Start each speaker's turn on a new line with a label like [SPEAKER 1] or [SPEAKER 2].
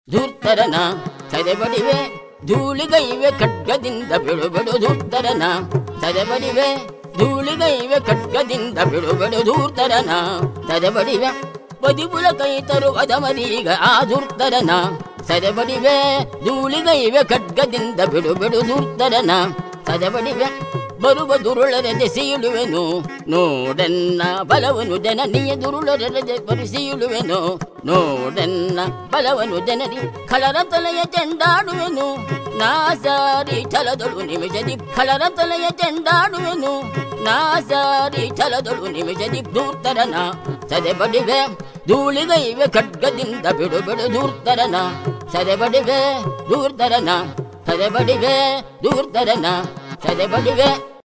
[SPEAKER 1] ಧೂರ್ತರನ ಸದೆಬಡಿವೆ ಧೂಳಿಗೈವೆ ಖಡ್ಗದಿಂದ ಬಿಡು ಬಿಡು ಧೂರ್ತರನ ಸದೆಬಡಿವೆ ಧೂಳಿಗೈವೆ ಖಡ್ಗದಿಂದ ಬಿಡು ಬಿಡು ಧೂರ್ತರನ ಸದೆಬಡಿವೆ ಬದಿಬುಲ ಕೈ ತರುವದ ಮರೀಗ ಆ ಧೂರ್ತರನ ಸದೆಬಡಿವೆ ಧೂಳಿಗೈವೆ ಖಡ್ಗದಿಂದ ಬಿಡು ಬಿಡು ಧೂರ್ತರನ ಸದೆಬಡಿವೆ ಬರುವ ದುರುಳರದೆ ಸೀಳುವೆನು ನೋಡೆನ್ನ ಬಲವನು ಜನನಿಯ ದುರುಳರದೆ ಪರಿಸೀಳುವೆನು ನೋಡೆನ್ನ ಬಲವನು ಜನನಿ ಖಳರ ತಲೆಯ ಚೆಂಡಾಡುವೆನು ನಾಸಾರಿ ಛಲದಳು ನಿಮಿಷದಿ ಖಳರ ತಲೆಯ ಚೆಂಡಾಡುವೆನು ನಾಸಾರಿ ಛಲದಳು ನಿಮಿಷದಿ ಧೂರ್ತರನ ಸದೆಬಡಿವೆ ಧೂಳಿಗೈವೆ ಖಡ್ಗದಿಂದ ಬಿಡು ಬಿಡು ಧೂರ್ತರನ ಸದೆಬಡಿವೆ ಧೂರ್ತರನ ಸದೆಬಡಿವೆ ಧೂರ್ತರನ ಸದೆಬಡಿವೆ